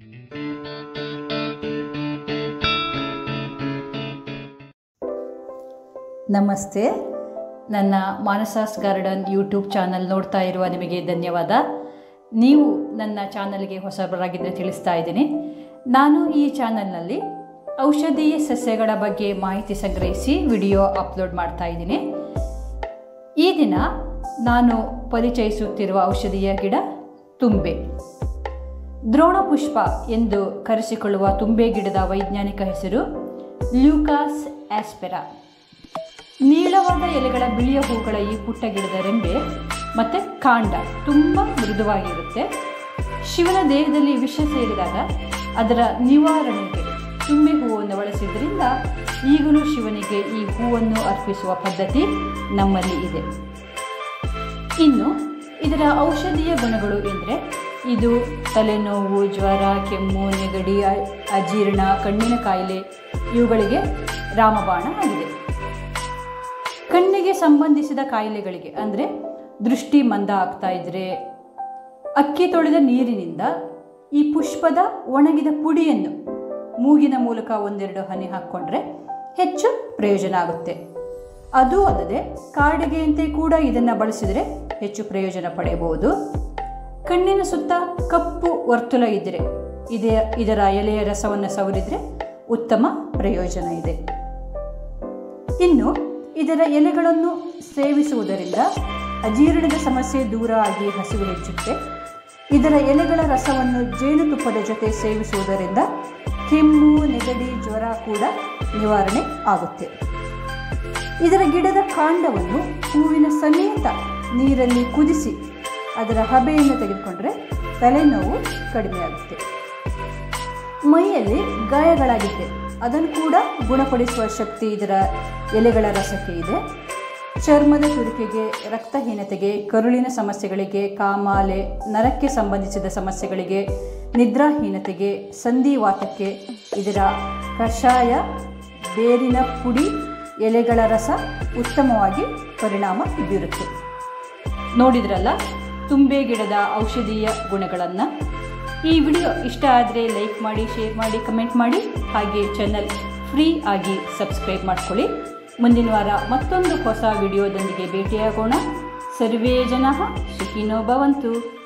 ನಮಸ್ತೆ ನನ್ನ ಮಾನಸಾಸ್ garden YouTube channel ನೋಡ್ತಾ ಇರುವ ನಿಮಗೆ ಧನ್ಯವಾದ ನೀವು ನನ್ನ ಚಾನಲ್ಗೆ ಹೊಸಬರಾಗಿದ್ದರೆ ತಿಳಿಸ್ತಾ ಇದ್ದೀನಿ ನಾನು ಈ ಚಾನಲ್ನಲ್ಲಿ ಔಷಧೀಯ ಸಸ್ಯಗಳ ಬಗ್ಗೆ ಮಾಹಿತಿ ಸಂಗ್ರಹಿಸಿ ವಿಡಿಯೋ ಅಪ್ಲೋಡ್ ಮಾಡ್ತಾ ಇದ್ದೀನಿ ಈ ದಿನ ನಾನು ಪರಿಚಯಿಸುತ್ತಿರುವ ಔಷಧೀಯ ಗಿಡ ತುಂಬೆ ದ್ರೋಣಪುಷ್ಪ ಎಂದು ಕರೆಸಿಕೊಳ್ಳುವ ತುಂಬೆ ಗಿಡದ ವೈಜ್ಞಾನಿಕ ಹೆಸರು ಲ್ಯೂಕಾಸ್ ಆಸ್ಪೆರಾ ನೀಳವಾದ ಎಲೆಗಳ ಬಿಳಿಯ ಹೂಗಳ ಈ ಪುಟ್ಟ ಗಿಡದ ರೆಂಬೆ ಮತ್ತು ಕಾಂಡ ತುಂಬ ಮೃದುವಾಗಿರುತ್ತೆ ಶಿವನ ದೇಹದಲ್ಲಿ ವಿಷ ಸೇರಿದಾಗ ಅದರ ನಿವಾರಣೆಗೆ ತುಂಬೆ ಹೂವನ್ನು ಬಳಸಿದ್ರಿಂದ ಈಗಲೂ ಶಿವನಿಗೆ ಈ ಹೂವನ್ನು ಅರ್ಪಿಸುವ ಪದ್ಧತಿ ನಮ್ಮಲ್ಲಿ ಇದೆ ಇನ್ನು ಇದರ ಔಷಧೀಯ ಗುಣಗಳು ಎಂದರೆ ಇದು ತಲೆನೋವು ಜ್ವರ ಕೆಮ್ಮು ನೆಗಡಿ ಅ- ಅಜೀರ್ಣ ಕಣ್ಣಿನ ಕಾಯಿಲೆ ಇವುಗಳಿಗೆ ರಾಮಬಾಣ ಆಗಿದೆ ಕಣ್ಣಿಗೆ ಸಂಬಂಧಿಸಿದ ಕಾಯಿಲೆಗಳಿಗೆ ಅಂದರೆ ದೃಷ್ಟಿ ಮಂದ ಆಗ್ತಾ ಇದ್ದರೆ ಅಕ್ಕಿ ತೊಳೆದ ನೀರಿನಿಂದ ಈ ಪುಷ್ಪದ ಒಣಗಿದ ಪುಡಿಯನ್ನು ಮೂಗಿನ ಮೂಲಕ ಒಂದೆರಡು ಹನಿ ಹಾಕ್ಕೊಂಡ್ರೆ ಹೆಚ್ಚು ಪ್ರಯೋಜನ ಆಗುತ್ತೆ ಅದು ಅಲ್ಲದೆ ಕಾಡಿಗೆಯಂತೆ ಕೂಡ ಇದನ್ನು ಬಳಸಿದರೆ ಹೆಚ್ಚು ಪ್ರಯೋಜನ ಪಡೆಯಬಹುದು ಕಣ್ಣಿನ ಸುತ್ತ ಕಪ್ಪು ವರ್ತುಲ ಇದ್ದರೆ ಇದೇ ಇದರ ಎಲೆಯ ರಸವನ್ನು ಸವರಿದರೆ ಉತ್ತಮ ಪ್ರಯೋಜನ ಇದೆ ಇನ್ನು ಇದರ ಎಲೆಗಳನ್ನು ಸೇವಿಸುವುದರಿಂದ ಅಜೀರ್ಣದ ಸಮಸ್ಯೆ ದೂರ ಆಗಿ ಹಸಿವು ಹೆಚ್ಚುತ್ತೆ ಇದರ ಎಲೆಗಳ ರಸವನ್ನು ಜೇನುತುಪ್ಪದ ಜೊತೆ ಸೇವಿಸುವುದರಿಂದ ಕೆಮ್ಮು ನೆಗಡಿ ಜ್ವರ ಕೂಡ ನಿವಾರಣೆ ಆಗುತ್ತೆ ಇದರ ಗಿಡದ ಕಾಂಡವನ್ನು ಹೂವಿನ ಸಮೇತ ನೀರಲ್ಲಿ ಕುದಿಸಿ ಅದರ ಹಬೆಯನ್ನು ತೆಗೆದುಕೊಂಡ್ರೆ ತಲೆನೋವು ಕಡಿಮೆಯಾಗುತ್ತೆ ಮೈಯಲ್ಲಿ ಗಾಯಗಳಾಗಿದ್ದೆ ಅದನ್ನು ಕೂಡ ಗುಣಪಡಿಸುವ ಶಕ್ತಿ ಇದರ ಎಲೆಗಳ ರಸಕ್ಕೆ ಇದೆ ಚರ್ಮದ ತುರಿಕೆಗೆ ರಕ್ತಹೀನತೆಗೆ ಕರುಳಿನ ಸಮಸ್ಯೆಗಳಿಗೆ ಕಾಮಾಲೆ ನರಕ್ಕೆ ಸಂಬಂಧಿಸಿದ ಸಮಸ್ಯೆಗಳಿಗೆ ನಿದ್ರಾಹೀನತೆಗೆ ಸಂಧಿವಾತಕ್ಕೆ ಇದರ ಕಷಾಯ ಬೇರಿನ ಪುಡಿ ಎಲೆಗಳ ರಸ ಉತ್ತಮವಾಗಿ ಪರಿಣಾಮ ಬೀರುತ್ತೆ ನೋಡಿದ್ರಲ್ಲ ತುಂಬೆ ಗಿಡದ ಔಷಧೀಯ ಗುಣಗಳನ್ನು ಈ ವಿಡಿಯೋ ಇಷ್ಟ ಆದರೆ ಲೈಕ್ ಮಾಡಿ ಶೇರ್ ಮಾಡಿ ಕಮೆಂಟ್ ಮಾಡಿ ಹಾಗೆ ಚಾನಲ್ ಫ್ರೀ ಆಗಿ ಸಬ್ಸ್ಕ್ರೈಬ್ ಮಾಡ್ಕೊಳ್ಳಿ ಮುಂದಿನ ವಾರ ಮತ್ತೊಂದು ಹೊಸ ವಿಡಿಯೋದೊಂದಿಗೆ ಭೇಟಿಯಾಗೋಣ ಸರ್ವೇ ಜನ ಸುಖಿನೋ ಭವಂತು